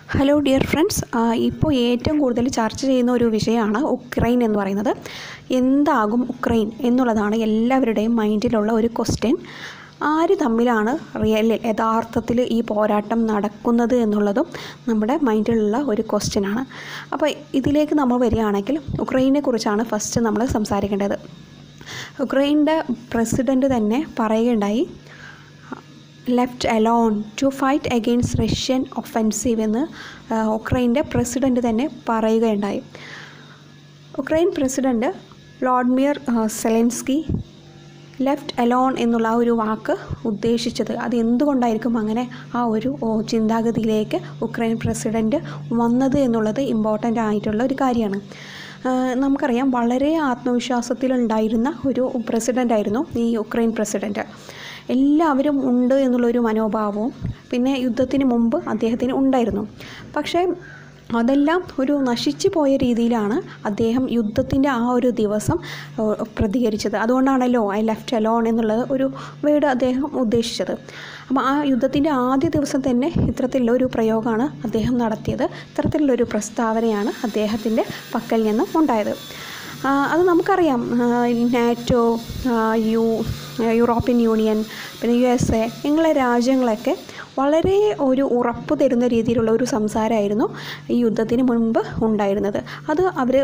Hello dear friends ഇപ്പോൾ ഏറ്റവും കൂടുതൽ ചർച്ച ചെയ്യുന്ന ഒരു വിഷയമാണ് ഉക്രൈൻ എന്ന് പറയുന്നത് എന്താകും ഉക്രൈൻ എന്നുള്ളതാണ് എല്ലാവരുടെയും മൈൻഡിലുള്ള ഒരു ക്വസ്റ്റ്യൻ ആര് തമ്മിലാണ് റിയലിൽ യഥാർത്ഥത്തിൽ ഈ പോരാട്ടം നടക്കുന്നത് എന്നുള്ളതും നമ്മുടെ മൈൻഡിലുള്ള ഒരു ക്വസ്റ്റ്യനാണ് അപ്പോൾ ഇതിലേക്ക് നമ്മൾ വരികയാണെങ്കിൽ ഉക്രൈനെ കുറിച്ചാണ് ഫസ്റ്റ് നമ്മൾ സംസാരിക്കേണ്ടത് ഉക്രൈൻ്റെ പ്രസിഡൻറ്റ് തന്നെ പറയുകയുണ്ടായി left alone to fight against Russian offensive എന്ന് ഉക്രൈൻ്റെ പ്രസിഡൻറ്റ് തന്നെ പറയുകയുണ്ടായി Ukraine president Vladimir Zelensky left alone എന്നുള്ള ആ ഒരു വാക്ക് ഉദ്ദേശിച്ചത് അത് എന്തുകൊണ്ടായിരിക്കും അങ്ങനെ ആ ഒരു ഓ, ചിന്താഗതിയിലേക്ക് ഉക്രൈൻ പ്രസിഡൻറ്റ് വന്നത് എന്നുള്ളത് ഇമ്പോർട്ടൻ്റ് ആയിട്ടുള്ള ഒരു കാര്യമാണ് ആ, നമുക്കറിയാം വളരെ ആത്മവിശ്വാസത്തിലുണ്ടായിരുന്ന ഒരു പ്രസിഡൻ്റ് ആയിരുന്നു ഈ ഉക്രൈൻ പ്രസിഡൻറ്റ് എല്ലാവരും ഉണ്ട് എന്നുള്ളൊരു മനോഭാവവും പിന്നെ യുദ്ധത്തിന് മുമ്പ് അദ്ദേഹത്തിന് ഉണ്ടായിരുന്നു പക്ഷേ അതെല്ലാം ഒരു നശിച്ചു പോയ രീതിയിലാണ് അദ്ദേഹം യുദ്ധത്തിൻ്റെ ആ ഒരു ദിവസം ഏഹ്, പ്രതികരിച്ചത് അതുകൊണ്ടാണല്ലോ ഐ ലെഫ്റ്റ് അലോൺ എന്നുള്ളത് ഒരു വേർഡ് അദ്ദേഹം ഉദ്ദേശിച്ചത് അപ്പോൾ ആ യുദ്ധത്തിൻ്റെ ആദ്യ ദിവസം തന്നെ ഇത്തരത്തിലുള്ള ഒരു പ്രയോഗമാണ് അദ്ദേഹം നടത്തിയത് ഇത്തരത്തിലുള്ളൊരു പ്രസ്താവനയാണ് അദ്ദേഹത്തിൻ്റെ പക്കൽ നിന്നും ഉണ്ടായത് ആ, അത് നമുക്കറിയാം ആ, നാറ്റോ ആ, യു യൂറോപ്യൻ യൂണിയൻ പിന്നെ യു എസ് എ ഇങ്ങനെയുള്ള രാജ്യങ്ങളൊക്കെ വളരെ ഒരു ഉറപ്പ് തരുന്ന രീതിയിലുള്ള ഒരു സംസാരമായിരുന്നു ഈ യുദ്ധത്തിന് മുൻപ് ഉണ്ടായിരുന്നത് അത് അവർ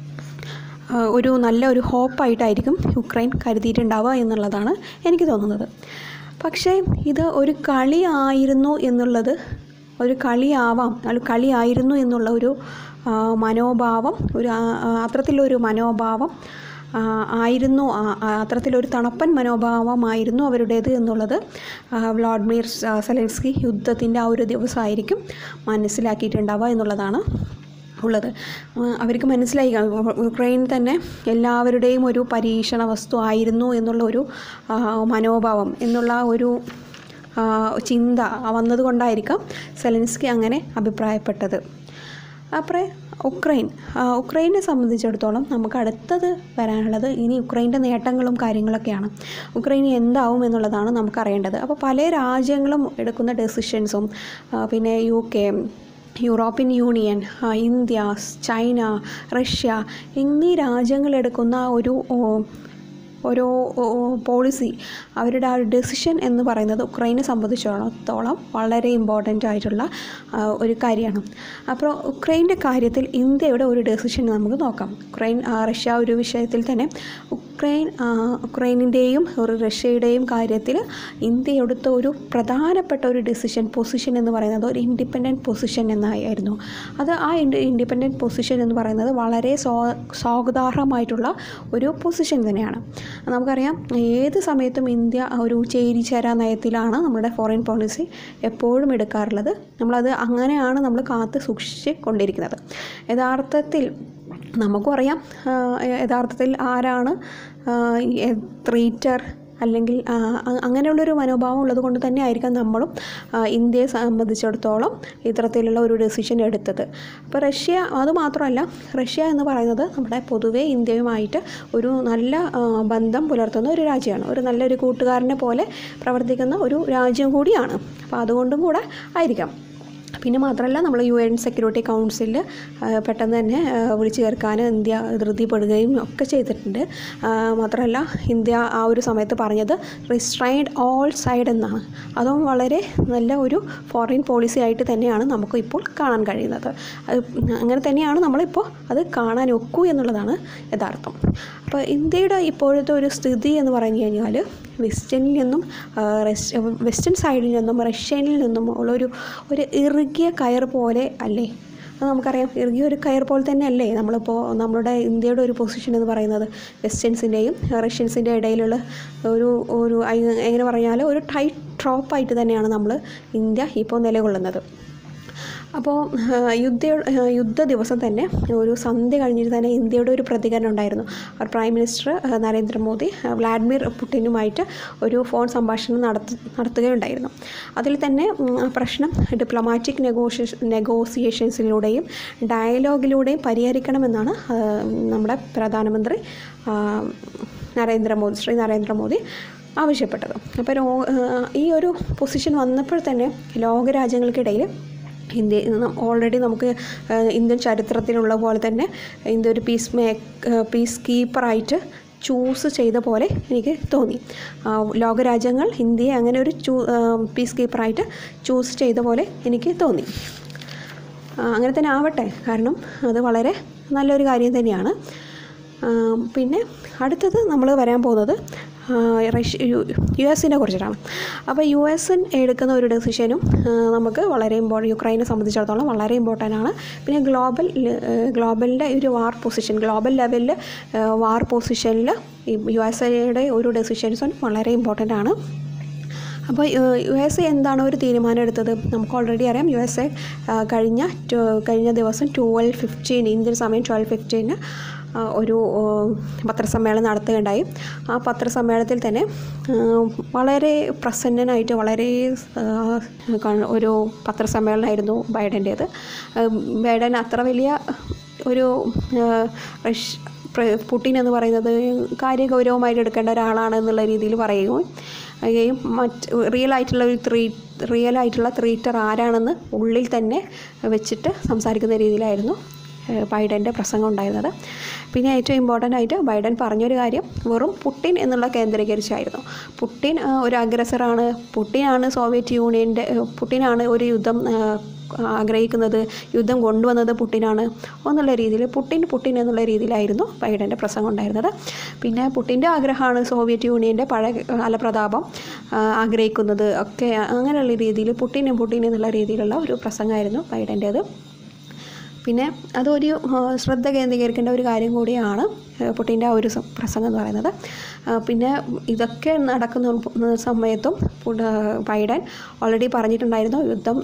ഒരു നല്ല ഒരു ഹോപ്പായിട്ടായിരിക്കും യുക്രൈൻ കരുതിയിട്ടുണ്ടാവുക എന്നുള്ളതാണ് എനിക്ക് തോന്നുന്നത് പക്ഷേ ഇത് ഒരു കളി ആയിരുന്നു എന്നുള്ളത് ഒരു കളിയാവാം അല്ല കളിയായിരുന്നു എന്നുള്ള ഒരു ആ, മനോഭാവം ഒരു ആ, ആ, അത്തരത്തിലൊരു മനോഭാവം ആ, ആയിരുന്നു ആ- ആ, അത്തരത്തിലൊരു തണുപ്പൻ മനോഭാവമായിരുന്നു അവരുടേത് എന്നുള്ളത് ആ, വ്ളാഡിമിർ സ- സെലൻസ്കി യുദ്ധത്തിൻ്റെ ആ ഒരു ദിവസമായിരിക്കും മനസ്സിലാക്കിയിട്ടുണ്ടാവുക എന്നുള്ളതാണ് ഉള്ളത് ആ, അവർക്ക് മനസ്സിലായി കാണും. ഉ- ഉക്രൈൻ തന്നെ എല്ലാവരുടെയും ഒരു പരീക്ഷണ വസ്തു ആയിരുന്നു എന്നുള്ള ഒരു ആ, മനോഭാവം എന്നുള്ള ആ ഒരു ആ, ചിന്ത വന്നതുകൊണ്ടായിരിക്കാം സെലൻസ്കി അങ്ങനെ അഭിപ്രായപ്പെട്ടത് അപ്പറേ ഉക്രൈൻ ആ, ഉക്രൈനെ സംബന്ധിച്ചിടത്തോളം നമുക്ക് അടുത്തത് വരാനുള്ളത് ഇനി ഉക്രൈൻ്റെ നേട്ടങ്ങളും കാര്യങ്ങളൊക്കെയാണ് ഉക്രൈൻ എന്താവും എന്നുള്ളതാണ് നമുക്കറിയേണ്ടത് അപ്പോൾ പല രാജ്യങ്ങളും എടുക്കുന്ന ഡെസിഷൻസും പിന്നെ യു കെ യൂറോപ്യൻ യൂണിയൻ ആ, ഇന്ത്യ ചൈന റഷ്യ എന്നീ രാജ്യങ്ങൾ എടുക്കുന്ന ആ ഒരു ഓ, ഓരോ പോളിസി അവരുടെ ആ ഒരു ഡെസിഷൻ എന്ന് പറയുന്നത് ഉക്രൈനെ സംബന്ധിച്ചിടത്തോളം വളരെ ഇമ്പോർട്ടൻ്റ് ആയിട്ടുള്ള ആ, ഒരു കാര്യമാണ് അപ്പോൾ ഉക്രൈൻ്റെ കാര്യത്തിൽ ഇന്ത്യയുടെ ഒരു ഡെസിഷൻ നമുക്ക് നോക്കാം ഉക്രൈൻ ആ, റഷ്യ ഒരു വിഷയത്തിൽ തന്നെ ഉക്രൈൻ ആ, ഉക്രൈനിൻ്റെയും ഒരു റഷ്യയുടെയും കാര്യത്തിൽ ഇന്ത്യ എടുത്ത ഒരു പ്രധാനപ്പെട്ട ഒരു ഡെസിഷൻ പൊസിഷൻ എന്ന് പറയുന്നത് ഒരു ഇൻഡിപെൻഡൻറ്റ് പൊസിഷൻ എന്നായിരുന്നു അത് ആ ഇൻഡി ഇൻഡിപെൻഡൻറ്റ് പൊസിഷൻ എന്ന് പറയുന്നത് വളരെ സ്വാ സ്വാഗതാർഹമായിട്ടുള്ള ഒരു പൊസിഷൻ തന്നെയാണ് നമുക്കറിയാം ഏത് സമയത്തും ഇന്ത്യ ഒരു ചേരിചേരാ നയത്തിലാണ് നമ്മുടെ ഫോറിൻ പോളിസി എപ്പോഴും എടുക്കാറുള്ളത് നമ്മളത് അങ്ങനെയാണ് നമ്മൾ കാത്ത് സൂക്ഷിച്ച് കൊണ്ടിരിക്കുന്നത് യഥാർത്ഥത്തിൽ നമുക്കും അറിയാം ആ, യഥാർത്ഥത്തിൽ ആരാണ് ട്രീറ്റർ അല്ലെങ്കിൽ ആ, അ- അങ്ങനെയുള്ളൊരു മനോഭാവം ഉള്ളത് കൊണ്ട് തന്നെ ആയിരിക്കാം നമ്മളും ആ, ഇന്ത്യയെ സംബന്ധിച്ചിടത്തോളം ഇത്തരത്തിലുള്ള ഒരു ഡെസിഷൻ എടുത്തത് അപ്പോൾ റഷ്യ അത് മാത്രമല്ല റഷ്യ എന്ന് പറയുന്നത് നമ്മുടെ പൊതുവെ ഇന്ത്യയുമായിട്ട് ഒരു നല്ല ആ, ബന്ധം പുലർത്തുന്ന ഒരു രാജ്യമാണ് ഒരു നല്ലൊരു കൂട്ടുകാരനെ പോലെ പ്രവർത്തിക്കുന്ന ഒരു രാജ്യം കൂടിയാണ് അപ്പോൾ അതുകൊണ്ടും കൂടെ ആയിരിക്കാം പിന്നെ മാത്രമല്ല നമ്മൾ യു എൻ സെക്യൂരിറ്റി കൗൺസിലിൽ പെട്ടെന്ന് തന്നെ ആ, വിളിച്ചു ചേർക്കാൻ ഇന്ത്യ ധൃതിപ്പെടുകയും ഒക്കെ ചെയ്തിട്ടുണ്ട് ആ, മാത്രമല്ല ഇന്ത്യ ആ ഒരു സമയത്ത് പറഞ്ഞത് റിസ്ട്രൈൻഡ് ഓൾ സൈഡ് എന്നാണ് അതും വളരെ നല്ല ഒരു ഫോറിൻ പോളിസി ആയിട്ട് തന്നെയാണ് നമുക്ക് ഇപ്പോൾ കാണാൻ കഴിയുന്നത് അത് അങ്ങനെ തന്നെയാണ് നമ്മളിപ്പോൾ അത് കാണാൻ ഒക്കൂ എന്നുള്ളതാണ് യഥാർത്ഥം അപ്പോൾ ഇന്ത്യയുടെ ഇപ്പോഴത്തെ ഒരു സ്ഥിതി എന്ന് പറഞ്ഞു കഴിഞ്ഞാൽ വെസ്റ്റേണിൽ നിന്നും ആ, റഷ്യ വെസ്റ്റേൺ സൈഡിൽ നിന്നും റഷ്യനിൽ നിന്നും ഉള്ളൊരു ഒരു ഇറുകിയ കയർ പോലെ അല്ലേ അത് നമുക്കറിയാം ഇറുകിയ ഒരു കയർ പോലെ തന്നെ അല്ലേ നമ്മളിപ്പോൾ നമ്മുടെ ഇന്ത്യയുടെ ഒരു പൊസിഷൻ എന്ന് പറയുന്നത് വെസ്റ്റേൺസിൻ്റെയും റഷ്യൻസിൻ്റെ ഇടയിലുള്ള ഒരു ഒരു ഐ- എങ്ങനെ പറഞ്ഞാൽ ഒരു ടൈറ്റ് ഡ്രോപ്പായിട്ട് തന്നെയാണ് നമ്മൾ ഇന്ത്യ ഇപ്പോൾ നിലകൊള്ളുന്നത് അപ്പോൾ യുദ്ധ യുദ്ധ ദിവസം തന്നെ ഒരു സന്ധ്യ കഴിഞ്ഞിട്ട് തന്നെ ഇന്ത്യയുടെ ഒരു പ്രതികരണം ഉണ്ടായിരുന്നു അവർ പ്രൈം മിനിസ്റ്റർ ആ, നരേന്ദ്രമോദി ആ, വ്ളാഡിമിർ പുടിനുമായിട്ട് ഒരു ഫോൺ സംഭാഷണം നടത്തു നടത്തുകയുണ്ടായിരുന്നു അതിൽ തന്നെ ഉം, ആ പ്രശ്നം ഡിപ്ലോമാറ്റിക് നെഗോഷിയേഷൻ നെഗോസിയേഷൻസിലൂടെയും ഡയലോഗിലൂടെയും പരിഹരിക്കണമെന്നാണ് ആ, നമ്മുടെ പ്രധാനമന്ത്രി ആ, നരേന്ദ്രമോദി ശ്രീ നരേന്ദ്രമോദി ആവശ്യപ്പെട്ടത് അപ്പോൾ രോ- ഈ ഒരു പൊസിഷൻ വന്നപ്പോൾ തന്നെ ലോകരാജ്യങ്ങൾക്കിടയിൽ ഇന്ത്യ ഓൾറെഡി നമുക്ക് ഏഹ്, ഇന്ത്യൻ ചരിത്രത്തിലുള്ള പോലെ തന്നെ ഇന്ത്യ ഒരു പീസ് മേക്ക് പീസ് കീപ്പറായിട്ട് ചൂസ് ചെയ്ത പോലെ എനിക്ക് തോന്നി ആ, ലോകരാജ്യങ്ങൾ ഇന്ത്യയെ അങ്ങനെ ഒരു ചൂ പീസ് കീപ്പറായിട്ട് ചൂസ് ചെയ്ത പോലെ എനിക്ക് തോന്നി ആ, അങ്ങനെ തന്നെ ആവട്ടെ കാരണം അത് വളരെ നല്ലൊരു കാര്യം തന്നെയാണ് ആ, പിന്നെ അടുത്തത് നമ്മൾ വരാൻ പോകുന്നത് ആ, റഷ്യ യു യു എസിനെ കുറിച്ചിട്ടാണ് അപ്പോൾ യു എസ് എടുക്കുന്ന ഒരു ഡെസിഷനും ആ, നമുക്ക് വളരെ ഇമ്പോർട്ടൻ യുക്രൈനെ സംബന്ധിച്ചിടത്തോളം വളരെ ഇമ്പോർട്ടൻ്റ് ആണ് പിന്നെ ഗ്ലോബൽ ഗ്ലോബലിൻ്റെ ഒരു വാർ പൊസിഷൻ ഗ്ലോബൽ ലെവലിൽ വാർ പൊസിഷനിൽ യു എസ് എയുടെ ഒരു ഡെസിഷൻസും വളരെ ഇമ്പോർട്ടൻ്റ് ആണ് അപ്പോൾ യു എസ് എ എന്താണ് ഒരു തീരുമാനം എടുത്തത് നമുക്ക് ഓൾറെഡി അറിയാം യു എസ് എ കഴിഞ്ഞ ട്വ- കഴിഞ്ഞ ദിവസം ട്വൽവ് ഫിഫ്റ്റീൻ ഇന്ത്യൻ സമയം ട്വൽവ് ഫിഫ്റ്റീന് ഒരു ആ, പത്രസമ്മേളനം നടത്തുകയുണ്ടായി ആ പത്രസമ്മേളനത്തിൽ തന്നെ ആ, വളരെ പ്രസന്നനായിട്ട് വളരെ ആ, ക- ഒരു പത്രസമ്മേളനമായിരുന്നു ബൈഡൻ്റേത് ആ, ബൈഡൻ അത്ര വലിയ ഒരു ആ, റഷ് പ്ര- പുടിൻ എന്ന് പറയുന്നത് കാര്യഗൗരവമായിട്ട് എടുക്കേണ്ട ഒരാളാണ് എന്നുള്ള രീതിയിൽ പറയുകയും പറയുകയും മറ്റ് റിയൽ ആയിട്ടുള്ള ഒരു ത്രീ റിയൽ ആയിട്ടുള്ള ത്രീറ്റർ ആരാണെന്ന് ഉള്ളിൽ തന്നെ വെച്ചിട്ട് സംസാരിക്കുന്ന രീതിയിലായിരുന്നു ഏഹ്, ബൈഡൻ്റെ പ്രസംഗം ഉണ്ടായിരുന്നത് പിന്നെ ഏറ്റവും ഇമ്പോർട്ടൻ്റ് ആയിട്ട് ബൈഡൻ പറഞ്ഞൊരു കാര്യം വെറും പുട്ടിൻ എന്നുള്ള കേന്ദ്രീകരിച്ചായിരുന്നു പുട്ടിൻ ആ, ഒരു അഗ്രസറാണ് പുട്ടിനാണ് സോവിയറ്റ് യൂണിയൻ്റെ ഏഹ്, പുട്ടിനാണ് ഒരു യുദ്ധം ആ, ആഗ്രഹിക്കുന്നത് യുദ്ധം കൊണ്ടുവന്നത് പുട്ടിനാണ് എന്നുള്ള രീതിയിൽ പുട്ടിൻ പുട്ടിൻ എന്നുള്ള രീതിയിലായിരുന്നു ബൈഡൻ്റെ പ്രസംഗം ഉണ്ടായിരുന്നത് പിന്നെ പുട്ടിൻ്റെ ആഗ്രഹമാണ് സോവിയറ്റ് യൂണിയൻ്റെ പഴയ കാലപ്രതാപം ആ, ആഗ്രഹിക്കുന്നത് ഒക്കെ അങ്ങനെയുള്ള രീതിയിൽ പുട്ടിനും പുട്ടിൻ എന്നുള്ള രീതിയിലുള്ള ഒരു പ്രസംഗമായിരുന്നു ബൈഡൻ്റേത് പിന്നെ അതൊരു ആ, ശ്രദ്ധ കേന്ദ്രീകരിക്കേണ്ട ഒരു കാര്യം കൂടിയാണ് ആ, പുട്ടിൻ്റെ ആ ഒരു സം- പ്രസംഗം എന്ന് പറയുന്നത് ആ, പിന്നെ ഇതൊക്കെ നടക്കുന്ന സമയത്തും പുട- ബൈഡൻ ഓൾറെഡി പറഞ്ഞിട്ടുണ്ടായിരുന്നു യുദ്ധം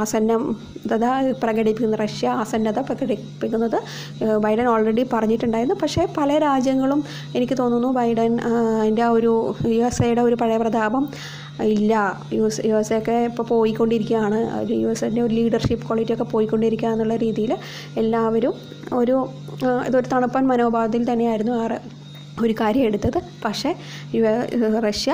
ആസന്നത പ്രകടിപ്പിക്കുന്ന റഷ്യ ആസന്നത പ്രകടിപ്പിക്കുന്നത് ആ, ബൈഡൻ ഓൾറെഡി പറഞ്ഞിട്ടുണ്ടായിരുന്നു പക്ഷേ പല രാജ്യങ്ങളും എനിക്ക് തോന്നുന്നു ബൈഡൻ ആ, അതിൻ്റെ ആ ഒരു യു എസ് എയുടെ ഒരു പഴയ പ്രതാപം ഇല്ല യു എസ് യു എസ് ഒക്കെ ഇപ്പോൾ പോയിക്കൊണ്ടിരിക്കുകയാണ് ഒരു യു എസ് എൻ്റെ ഒരു ലീഡർഷിപ്പ് ക്വാളിറ്റി ഒക്കെ പോയിക്കൊണ്ടിരിക്കുക എന്നുള്ള രീതിയിൽ എല്ലാവരും ഒരു ആ, ഇതൊരു തണുപ്പൻ മനോഭാവത്തിൽ തന്നെയായിരുന്നു ആ റെ- ഒരു കാര്യം എടുത്തത് പക്ഷേ യു എ- റഷ്യ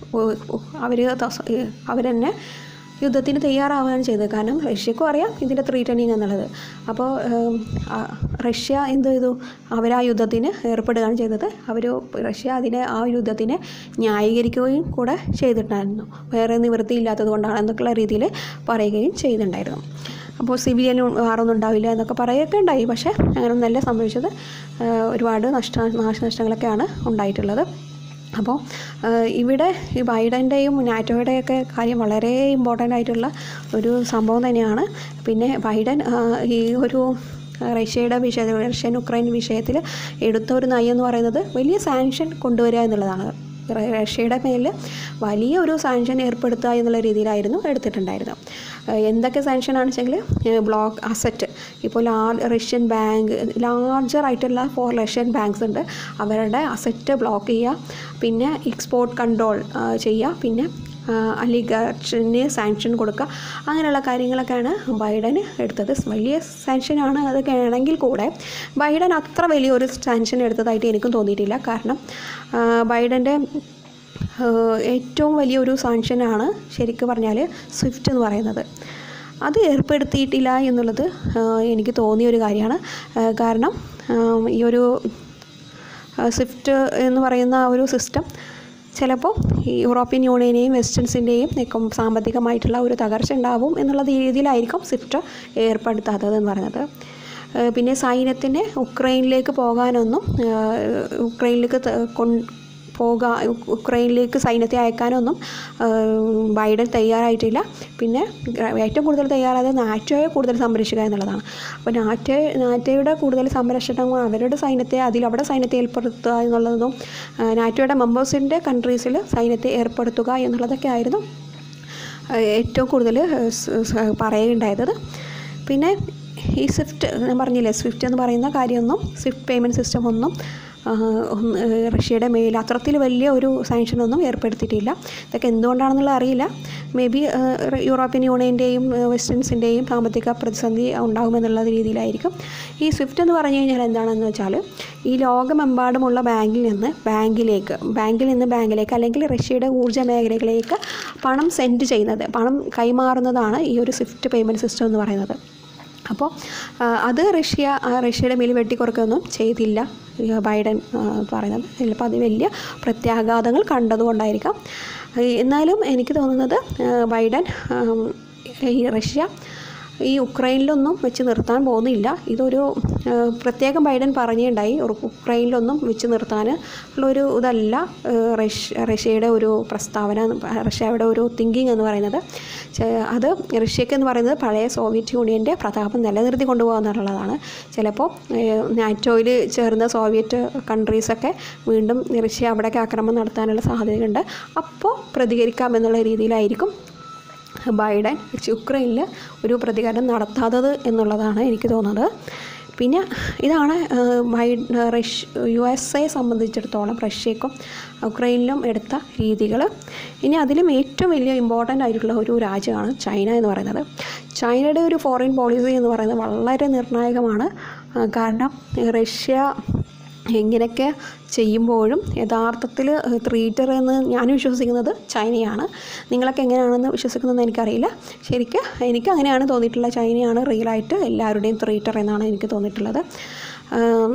അവർ അവരെന്നെ യുദ്ധത്തിന് തയ്യാറാവുകയാണ് ചെയ്തത് കാരണം റഷ്യക്കും അറിയാം ഇതിൻ്റെ ത്രീറ്റനിങ് എന്നുള്ളത് അപ്പോൾ ഉം, ആ, റഷ്യ എന്ത് ചെയ്തു അവർ ആ യുദ്ധത്തിന് ഏർപ്പെടുകയാണ് ചെയ്തത് അവർ റഷ്യ അതിനെ ആ യുദ്ധത്തിനെ ന്യായീകരിക്കുകയും കൂടെ ചെയ്തിട്ടുണ്ടായിരുന്നു വേറെ നിവൃത്തിയില്ലാത്തത് കൊണ്ടാണ് എന്നൊക്കെയുള്ള രീതിയിൽ പറയുകയും ചെയ്തിട്ടുണ്ടായിരുന്നു അപ്പോൾ സിവിലിയൻ വാറൊന്നും ഉണ്ടാവില്ല എന്നൊക്കെ പറയുകയൊക്കെ ഉണ്ടായി പക്ഷേ അങ്ങനെയൊന്നല്ല സംഭവിച്ചത് ആ, ഒരുപാട് നഷ്ട നാശനഷ്ടങ്ങളൊക്കെയാണ് ഉണ്ടായിട്ടുള്ളത് അപ്പോൾ ഇവിടെ ഈ ബൈഡൻ്റെയും നാറ്റോയുടെയൊക്കെ കാര്യം വളരെ ഇമ്പോർട്ടൻ്റ് ആയിട്ടുള്ള ഒരു സംഭവം തന്നെയാണ് പിന്നെ ബൈഡൻ ആ, ഈ ഒരു റഷ്യയുടെ വിഷയത്തിൽ റഷ്യൻ ഉക്രൈൻ വിഷയത്തിൽ എടുത്ത ഒരു നയം എന്ന് പറയുന്നത് വലിയ സാങ്ഷൻ കൊണ്ടുവരിക എന്നുള്ളതാണ് റ- റഷ്യയുടെ മേൽ വലിയ ഒരു സാങ്ഷൻ ഏർപ്പെടുത്തുക എന്നുള്ള രീതിയിലായിരുന്നു എടുത്തിട്ടുണ്ടായിരുന്നത് ഏഹ് എന്തൊക്കെ സാങ്ഷനാണ് വെച്ചെങ്കിൽ ബ്ലോക്ക് അസറ്റ് ഇപ്പോൾ ലാ റഷ്യൻ ബാങ്ക് ലാർജർ ആയിട്ടുള്ള ഫോർ റഷ്യൻ ബാങ്ക്സ് ഉണ്ട് അവരുടെ അസറ്റ് ബ്ലോക്ക് ചെയ്യുക പിന്നെ എക്സ്പോർട്ട് കൺട്രോൾ ചെയ്യുക പിന്നെ അലിഗേഷന് സാങ്ഷൻ കൊടുക്കുക അങ്ങനെയുള്ള കാര്യങ്ങളൊക്കെയാണ് ബൈഡന് എടുത്തത് വലിയ സാങ്ഷനാണ് അതൊക്കെ ആണെങ്കിൽ കൂടെ ബൈഡൻ അത്ര വലിയൊരു സാങ്ഷൻ എടുത്തതായിട്ട് എനിക്കും തോന്നിയിട്ടില്ല കാരണം ആ, ബൈഡൻ്റെ ഏഹ്, ഏറ്റവും വലിയൊരു സാങ്ഷനാണ് ശരിക്കും പറഞ്ഞാൽ സ്വിഫ്റ്റ് എന്ന് പറയുന്നത് അത് ഏർപ്പെടുത്തിയിട്ടില്ല എന്നുള്ളത് ഏഹ്, എനിക്ക് തോന്നിയ ഒരു കാര്യമാണ് ഏഹ്, കാരണം ഏഹ്, ഈ ഒരു സ്വിഫ്റ്റ് എന്ന് പറയുന്ന ആ ഒരു സിസ്റ്റം ചിലപ്പോൾ ഈ യൂറോപ്യൻ യൂണിയനെയും വെസ്റ്റേൺസിൻ്റെയും നിൽക്കും സാമ്പത്തികമായിട്ടുള്ള ഒരു തകർച്ച ഉണ്ടാവും എന്നുള്ള രീതിയിലായിരിക്കും സ്വിഫ്റ്റ് ഏർപ്പെടുത്താത്തത് എന്ന് പറയുന്നത് ഏഹ് പിന്നെ സൈന്യത്തിന് ഉക്രൈനിലേക്ക് പോകാനൊന്നും ഏഹ് ഉക്രൈനിലേക്ക് ത- കൊൺ പോകാ ഉക്രൈനിലേക്ക് സൈന്യത്തെ അയക്കാനൊന്നും ഏഹ് ബൈഡൻ തയ്യാറായിട്ടില്ല പിന്നെ ഏറ്റവും കൂടുതൽ തയ്യാറായത് നാറ്റോയെ കൂടുതൽ സംരക്ഷിക്കുക എന്നുള്ളതാണ് അപ്പോൾ നാറ്റോ നാറ്റോയുടെ കൂടുതൽ സംരക്ഷണം അവരുടെ സൈന്യത്തെ അതിൽ അവിടെ സൈന്യത്തെ ഏർപ്പെടുത്തുക എന്നുള്ളതും ഏഹ് നാറ്റോയുടെ മെമ്പേഴ്സിൻ്റെ കൺട്രീസിൽ സൈന്യത്തെ ഏർപ്പെടുത്തുക എന്നുള്ളതൊക്കെ ആയിരുന്നു ഏഹ് ഏറ്റവും കൂടുതൽ ഏഹ് സ് സ് പറയുകയുണ്ടായത് പിന്നെ ഈ സ്വിഫ്റ്റ് ഞാൻ പറഞ്ഞില്ലേ സ്വിഫ്റ്റ് എന്ന് പറയുന്ന കാര്യമൊന്നും സ്വിഫ്റ്റ് പേയ്മെൻറ്റ് സിസ്റ്റം ഒന്നും ആ, ഒന്ന്, ഏഹ്, റഷ്യയുടെ മേൽ അത്തരത്തിൽ വലിയ ഒരു സാങ്ഷനൊന്നും ഏർപ്പെടുത്തിയിട്ടില്ല ഇതൊക്കെ എന്തുകൊണ്ടാണെന്നുള്ളത് അറിയില്ല മേ ബി യൂറോപ്യൻ യൂണിയൻ്റെയും വെസ്റ്റേൺസിൻ്റെയും സാമ്പത്തിക പ്രതിസന്ധി ഉണ്ടാകുമെന്നുള്ള രീതിയിലായിരിക്കും ഈ സ്വിഫ്റ്റ് എന്ന് പറഞ്ഞു കഴിഞ്ഞാൽ എന്താണെന്ന് വെച്ചാൽ ഈ ലോകമെമ്പാടുമുള്ള ബാങ്കിൽ നിന്ന് ബാങ്കിലേക്ക് ബാങ്കിൽ നിന്ന് ബാങ്കിലേക്ക് അല്ലെങ്കിൽ റഷ്യയുടെ ഊർജ്ജ മേഖലകളിലേക്ക് പണം സെൻഡ് ചെയ്യുന്നത് പണം കൈമാറുന്നതാണ് ഈ ഒരു സ്വിഫ്റ്റ് പേയ്മെൻറ്റ് സിസ്റ്റം എന്ന് പറയുന്നത് അപ്പോൾ ആ, അത് റഷ്യ ആ, റഷ്യയുടെ മേൽ വെട്ടിക്കുറക്കൊന്നും ചെയ്തില്ല ഈ ബൈഡൻ ആ, പറയുന്നത് ചിലപ്പോൾ അത് വലിയ പ്രത്യാഘാതങ്ങൾ കണ്ടതുകൊണ്ടായിരിക്കാം ഈ എന്നാലും എനിക്ക് തോന്നുന്നത് ആ, ബൈഡൻ ആം, ഈ റഷ്യ ഈ ഉക്രൈനിലൊന്നും വെച്ച് നിർത്താൻ പോകുന്നില്ല ഇതൊരു ആ, പ്രത്യേകം ബൈഡൻ പറഞ്ഞുണ്ടായി ഉക്രൈനിലൊന്നും വെച്ച് നിർത്താൻ ഉള്ളൊരു ഇതല്ല ആ, റഷ്യ റഷ്യയുടെ ഒരു പ്രസ്താവന റഷ്യയുടെ ഒരു തിങ്കിങ് എന്ന് പറയുന്നത് ചെ- അത് റഷ്യക്ക് എന്ന് പറയുന്നത് പഴയ സോവിയറ്റ് യൂണിയൻ്റെ പ്രതാപം നിലനിർത്തി കൊണ്ടുപോകുക എന്നുള്ളതാണ് ചിലപ്പോൾ നാറ്റോയിൽ ചേർന്ന സോവിയറ്റ് കൺട്രീസൊക്കെ വീണ്ടും റഷ്യ അവിടേക്ക് ആക്രമണം നടത്താനുള്ള സാധ്യതയുണ്ട് അപ്പോൾ പ്രതികരിക്കാം എന്നുള്ള രീതിയിലായിരിക്കും ബൈഡൻ യുക്രൈനിൽ ഒരു പ്രതികാരം നടത്താത്തത് എന്നുള്ളതാണ് എനിക്ക് തോന്നുന്നത് പിന്നെ ഇതാണ് ഏഹ്, ബൈ റഷ്യ യു എസ് എയെ സംബന്ധിച്ചിടത്തോളം റഷ്യക്കും ഉക്രൈനിലും എടുത്ത രീതികൾ ഇനി അതിലും ഏറ്റവും വലിയ ഇമ്പോർട്ടൻ്റ് ആയിട്ടുള്ള ഒരു രാജ്യമാണ് ചൈന എന്ന് പറയുന്നത് ചൈനയുടെ ഒരു ഫോറിൻ പോളിസി എന്ന് പറയുന്നത് വളരെ നിർണായകമാണ് ആ, കാരണം റഷ്യ ഇങ്ങനെയൊക്കെ ചെയ്യുമ്പോഴും യഥാർത്ഥത്തിൽ ട്രീറ്റർ എന്ന് ഞാൻ വിശ്വസിക്കുന്നത് ചൈനയാണ് നിങ്ങളൊക്കെ എങ്ങനെയാണെന്ന് വിശ്വസിക്കുന്നതെന്ന് എനിക്കറിയില്ല ശരിക്കും എനിക്ക് അങ്ങനെയാണ് തോന്നിയിട്ടുള്ളത് ചൈനയാണ് റിയലായിട്ട് എല്ലാവരുടെയും ട്രീറ്റർ എന്നാണ് എനിക്ക് തോന്നിയിട്ടുള്ളത് ആം,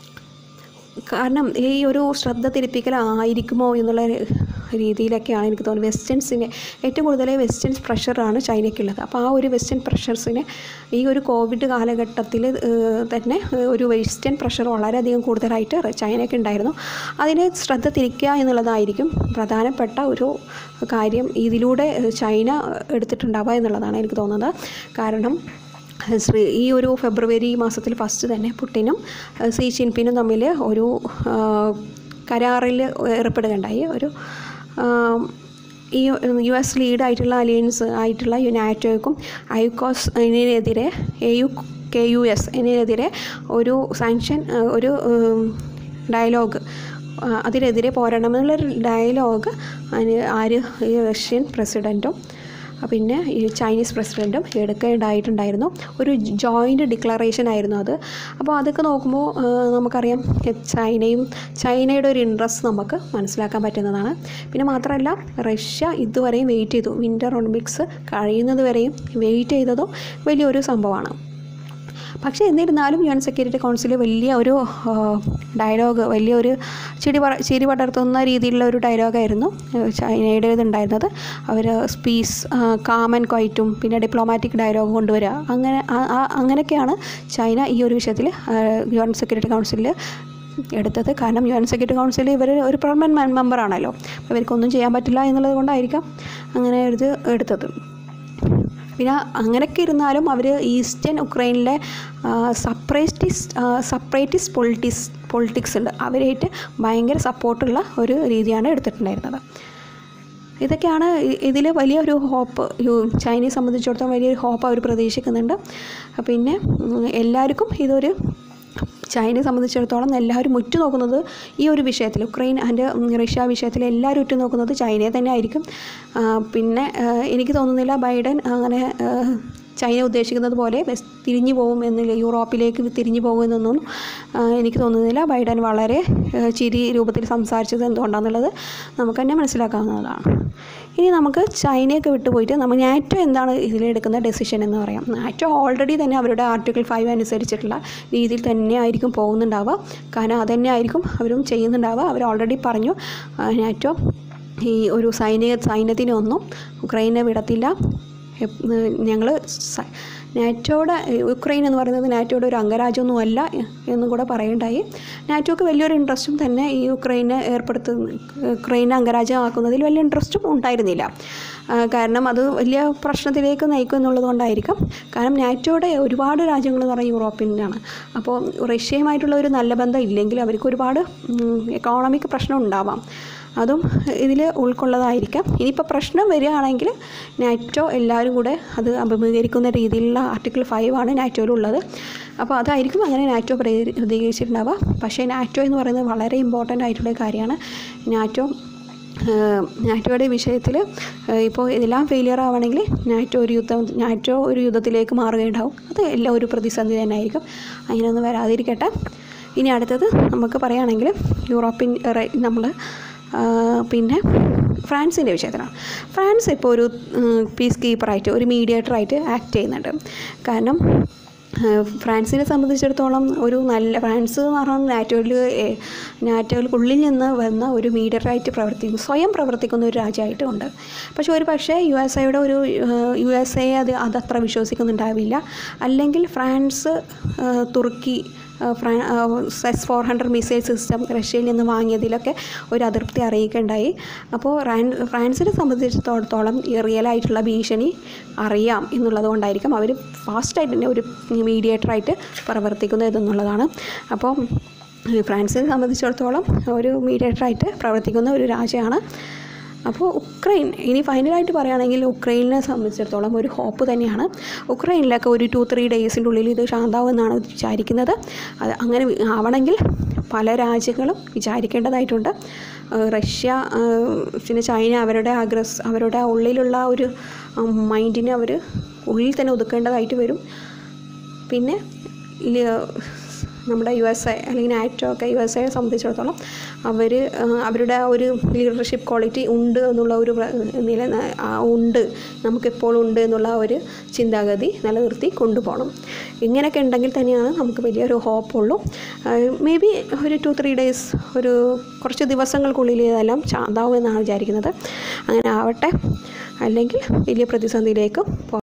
കാരണം ഈ ഒരു ശ്രദ്ധ തിരിപ്പിക്കലായിരിക്കുമോ എന്നുള്ള രീതിയിലൊക്കെയാണ് എനിക്ക് തോന്നുന്നത് വെസ്റ്റേൺസിനെ ഏറ്റവും കൂടുതൽ വെസ്റ്റേൺസ് പ്രഷറാണ് ചൈനയ്ക്കുള്ളത് അപ്പോൾ ആ ഒരു വെസ്റ്റേൺ പ്രഷർസിനെ ഈ ഒരു കോവിഡ് കാലഘട്ടത്തിൽ തന്നെ ഏഹ്, ഒരു വെസ്റ്റേൺ പ്രഷർ വളരെയധികം കൂടുതലായിട്ട് റെ- ചൈനയ്ക്ക് ഉണ്ടായിരുന്നു അതിനെ ശ്രദ്ധ തിരിക്കുക എന്നുള്ളതായിരിക്കും പ്രധാനപ്പെട്ട ഒരു കാര്യം ഇതിലൂടെ ഏഹ്, ചൈന എടുത്തിട്ടുണ്ടാവുക എന്നുള്ളതാണ് എനിക്ക് തോന്നുന്നത് കാരണം ശ്രീ ഈ ഒരു ഫെബ്രുവരി മാസത്തിൽ ഫസ്റ്റ് തന്നെ പുട്ടിനും ഏഹ്, സി ജിൻപിനും തമ്മിൽ ഒരു ആ, കരാറിൽ ഏർപ്പെടുകയുണ്ടായി ഒരു ആ, ഈ യു എസ് ലീഡ് ആയിട്ടുള്ള അലിയൻസ് ആയിട്ടുള്ള യുനാറ്റോയ്ക്കും ഐക്കോസ് ഇതിനെതിരെ എ യു കെ യു എസ് ഇതിനെതിരെ ഒരു സാങ്ഷൻ ആ, ഒരു ഉം, ഡയലോഗ് ആ, അതിനെതിരെ പോരാടണമെന്നുള്ളൊരു ഡയലോഗ് അതിന് ആര് ഈ റഷ്യൻ പ്രസിഡൻറ്റും പിന്നെ ഈ ചൈനീസ് പ്രസിഡൻറ്റും എടുക്കേണ്ടതായിട്ടുണ്ടായിരുന്നു ഒരു ജോയിൻ്റ് ഡിക്ലറേഷൻ ആയിരുന്നു അത് അപ്പോൾ അതൊക്കെ നോക്കുമ്പോൾ ആ, നമുക്കറിയാം എ- ചൈനയും ചൈനയുടെ ഒരു ഇൻട്രസ്റ്റ് നമുക്ക് മനസ്സിലാക്കാൻ പറ്റുന്നതാണ് പിന്നെ മാത്രമല്ല റഷ്യ ഇതുവരെയും വെയിറ്റ് ചെയ്തു വിൻ്റർ ഒളിമ്പിക്സ് കഴിയുന്നത് വരെയും വെയിറ്റ് ചെയ്തതും വലിയൊരു സംഭവമാണ് പക്ഷേ എന്നിരുന്നാലും യു എൻ സെക്യൂരിറ്റി കൗൺസിൽ വലിയ ഒരു ഡയലോഗ് വലിയൊരു ചിരി പറ ചിരി പടർത്തുന്ന രീതിയിലുള്ള ഒരു ഡയലോഗായിരുന്നു ചൈനയുടെ ഇതുണ്ടായിരുന്നത് അവർ സ്പീസ് കാം ആൻഡ് ക്വൈറ്റും പിന്നെ ഡിപ്ലോമാറ്റിക് ഡയലോഗ് കൊണ്ടുവരിക അങ്ങനെ ആ- ആ- അങ്ങനെയൊക്കെയാണ് ചൈന ഈ ഒരു വിഷയത്തിൽ യു എൻ സെക്യൂരിറ്റി കൗൺസിലിൽ എടുത്തത് കാരണം യു എൻ സെക്യൂരിറ്റി കൗൺസിൽ ഇവർ ഒരു പെർമനൻറ്റ് മെമ്പറാണല്ലോ അപ്പോൾ ഇവർക്കൊന്നും ചെയ്യാൻ പറ്റില്ല എന്നുള്ളത് കൊണ്ടായിരിക്കാം അങ്ങനെ ഒരു ഇത് എടുത്തത് പിന്നെ അങ്ങനെയൊക്കെ ഇരുന്നാലും അവർ ഈസ്റ്റേൺ ഉക്രൈനിലെ സപ്പറേറ്റിസ് സപ്പറേറ്റിസ് പൊളിറ്റിക്സ് പൊളിറ്റിക്സ് ഉണ്ട് അവരായിട്ട് ഭയങ്കര സപ്പോർട്ടുള്ള ഒരു രീതിയാണ് എടുത്തിട്ടുണ്ടായിരുന്നത് ഇതൊക്കെയാണ് ഇതിൽ വലിയൊരു ഹോപ്പ് ചൈനയെ സംബന്ധിച്ചിടത്തോളം വലിയൊരു ഹോപ്പ് അവർ പ്രതീക്ഷിക്കുന്നുണ്ട് പിന്നെ ഉം, എല്ലാവർക്കും ഇതൊരു ചൈനയെ സംബന്ധിച്ചിടത്തോളം എല്ലാവരും ഉറ്റുനോക്കുന്നത് ഈ ഒരു വിഷയത്തിൽ ഉക്രൈൻ ആൻഡ് റഷ്യ വിഷയത്തിൽ എല്ലാവരും ഉറ്റുനോക്കുന്നത് ചൈനയെ തന്നെ ആയിരിക്കും ആ, പിന്നെ ആ, എനിക്ക് തോന്നുന്നില്ല ബൈഡൻ അങ്ങനെ ആ, ചൈന ഉദ്ദേശിക്കുന്നത് പോലെ വെസ് തിരിഞ്ഞു പോകും എന്നില്ല യൂറോപ്പിലേക്ക് തിരിഞ്ഞു പോകുമെന്നൊന്നും ആ, എനിക്ക് തോന്നുന്നില്ല ബൈഡൻ വളരെ ആ, ചിരി രൂപത്തിൽ സംസാരിച്ചത് എന്തുകൊണ്ടാണെന്നുള്ളത് നമുക്ക് തന്നെ മനസ്സിലാക്കാവുന്നതാണ് ഇനി നമുക്ക് ചൈനയൊക്കെ വിട്ടുപോയിട്ട് നമ്മൾ നാറ്റോ എന്താണ് ഇതിലെടുക്കുന്ന ഡെസിഷൻ എന്ന് പറയാം നാറ്റോ ഓൾറെഡി തന്നെ അവരുടെ ആർട്ടിക്കിൾ ഫൈവ് അനുസരിച്ചിട്ടുള്ള രീതിയിൽ തന്നെ ആയിരിക്കും പോകുന്നുണ്ടാവുക കാരണം അതന്നെ ആയിരിക്കും അവരും ചെയ്യുന്നുണ്ടാവുക അവർ ഓൾറെഡി പറഞ്ഞു ആ, നാറ്റോ ഈ ഒരു സൈനിക സൈന്യത്തിനൊന്നും ഉക്രൈനെ വിടത്തില്ല ഞങ്ങൾ നാറ്റോയുടെ ഉക്രൈൻ എന്ന് പറയുന്നത് നാറ്റോയുടെ ഒരു അംഗരാജ്യമൊന്നും അല്ല എന്നും കൂടെ പറയണ്ടായി നാറ്റോക്ക് വലിയൊരു ഇൻട്രസ്റ്റും തന്നെ ഈ ഉക്രൈനെ ഏർപ്പെടുത്തുന്ന ഉക്രൈനെ അംഗരാജ്യമാക്കുന്നതിൽ വലിയ ഇൻട്രസ്റ്റും ഉണ്ടായിരുന്നില്ല ആ, കാരണം അത് വലിയ പ്രശ്നത്തിലേക്ക് നയിക്കും എന്നുള്ളത് കൊണ്ടായിരിക്കാം കാരണം നാറ്റോയുടെ ഒരുപാട് രാജ്യങ്ങൾ എന്ന് പറയുന്നത് യൂറോപ്പിനാണ് അപ്പോൾ റഷ്യയുമായിട്ടുള്ള ഒരു നല്ല ബന്ധം ഇല്ലെങ്കിൽ അവർക്ക് ഒരുപാട് എക്കോണമിക് പ്രശ്നം ഉണ്ടാവാം അതും ഇതിൽ ഉൾക്കൊള്ളതായിരിക്കാം ഇനിയിപ്പോൾ പ്രശ്നം വരികയാണെങ്കിൽ നാറ്റോ എല്ലാവരും കൂടെ അത് അഭിമുഖീകരിക്കുന്ന രീതിയിലുള്ള ആർട്ടിക്കിൾ ഫൈവ് ആണ് നാറ്റോയിലുള്ളത് അപ്പോൾ അതായിരിക്കും അങ്ങനെ നാറ്റോ പ്രതി- പ്രതികരിച്ചിട്ടുണ്ടാവുക പക്ഷേ നാറ്റോ എന്ന് പറയുന്നത് വളരെ ഇമ്പോർട്ടൻ്റ് ആയിട്ടുള്ള കാര്യമാണ് നാറ്റോ ഏഹ് നാറ്റോയുടെ വിഷയത്തിൽ ഇപ്പോൾ എല്ലാം ഫെയിലിയർ ആവണമെങ്കിൽ നാറ്റോ ഒരു യുദ്ധം നാറ്റോ ഒരു യുദ്ധത്തിലേക്ക് മാറുകയുണ്ടാവും അത് എല്ലാം ഒരു പ്രതിസന്ധി തന്നെ ആയിരിക്കും അങ്ങനെയൊന്നും വരാതിരിക്കട്ടെ ഇനി അടുത്തത് നമുക്ക് പറയുകയാണെങ്കിൽ യൂറോപ്യൻ നമ്മൾ പിന്നെ ഫ്രാൻസിൻ്റെ വിഷയത്തിലാണ് ഫ്രാൻസ് ഇപ്പോൾ ഒരു പീസ് കീപ്പറായിട്ട് ഒരു മീഡിയേറ്ററായിട്ട് ആക്ട് ചെയ്യുന്നുണ്ട് കാരണം ഏഹ് ഫ്രാൻസിനെ സംബന്ധിച്ചിടത്തോളം ഒരു നല്ല ഫ്രാൻസ് എന്ന് പറഞ്ഞാൽ നാറ്റോയിൽ നാറ്റോയിൽക്കുള്ളിൽ നിന്ന് വന്ന ഒരു മീഡിയറായിട്ട് പ്രവർത്തിക്കും സ്വയം പ്രവർത്തിക്കുന്ന ഒരു രാജ്യമായിട്ട് ഉണ്ട് പക്ഷേ ഒരു പക്ഷേ യു എസ് എയുടെ ഒരു യു എസ് എ അത് അതത്ര വിശ്വസിക്കുന്നുണ്ടാവില്ല അല്ലെങ്കിൽ ഫ്രാൻസ് ഏഹ് തുർക്കി ഫ്രാ സെസ് ഫോർ ഹൺഡ്രഡ് മിസൈൽ സിസ്റ്റം റഷ്യയിൽ നിന്ന് വാങ്ങിയതിലൊക്കെ ഒരു അതൃപ്തി അറിയിക്കുകയുണ്ടായി അപ്പോൾ ഫ്രാൻ ഫ്രാൻസിനെ സംബന്ധിച്ചിടത്തോളം ഈ റിയലായിട്ടുള്ള ഭീഷണി അറിയാം എന്നുള്ളത് കൊണ്ടായിരിക്കും അവർ ഫാസ്റ്റായിട്ട് തന്നെ ഒരു മീഡിയേറ്ററായിട്ട് പ്രവർത്തിക്കുന്നത് എന്നുള്ളതാണ് അപ്പോൾ ഫ്രാൻസിനെ സംബന്ധിച്ചിടത്തോളം ഒരു മീഡിയേറ്ററായിട്ട് പ്രവർത്തിക്കുന്ന ഒരു രാജ്യമാണ് അപ്പോൾ ഉക്രൈൻ ഇനി ഫൈനലായിട്ട് പറയുകയാണെങ്കിൽ ഉക്രൈനെ സംബന്ധിച്ചിടത്തോളം ഒരു ഹോപ്പ് തന്നെയാണ് ഉക്രൈനിലൊക്കെ ഒരു ടു ത്രീ ഡേയ്സിൻ്റെ ഉള്ളിൽ ഇത് ശാന്താവുമെന്നാണ് വിചാരിക്കുന്നത് അത് അങ്ങനെ ആവണമെങ്കിൽ പല രാജ്യങ്ങളും വിചാരിക്കേണ്ടതായിട്ടുണ്ട് ഏഹ് റഷ്യ ഏഹ് പിന്നെ ചൈന അവരുടെ അഗ്രസ് അവരുടെ ഉള്ളിലുള്ള ഒരു മൈൻഡിനെ അവർ ഉള്ളിൽ തന്നെ ഒതുക്കേണ്ടതായിട്ട് വരും പിന്നെ ല- നമ്മുടെ യു എസ് എ അല്ലെങ്കിൽ നാറ്റോ ഒക്കെ യു എസ് എയെ സംബന്ധിച്ചിടത്തോളം അവർ അവരുടെ ആ ഒരു ലീഡർഷിപ്പ് ക്വാളിറ്റി ഉണ്ട് എന്നുള്ള ഒരു പ്ര- നില ആ ഉണ്ട് നമുക്കെപ്പോഴും ഉണ്ട് എന്നുള്ള ആ ഒരു ചിന്താഗതി നിലനിർത്തി കൊണ്ടുപോകണം ഇങ്ങനെയൊക്കെ ഉണ്ടെങ്കിൽ തന്നെയാണ് നമുക്ക് വലിയൊരു ഹോപ്പുള്ളൂ മേ ബി ഒരു ടു ത്രീ ഡേയ്സ് ഒരു കുറച്ച് ദിവസങ്ങൾക്കുള്ളിൽ ഇതെല്ലാം ശാന്താവുമെന്നാണ് വിചാരിക്കുന്നത് അങ്ങനെ ആവട്ടെ അല്ലെങ്കിൽ വലിയ പ്രതിസന്ധിയിലേക്ക് പോ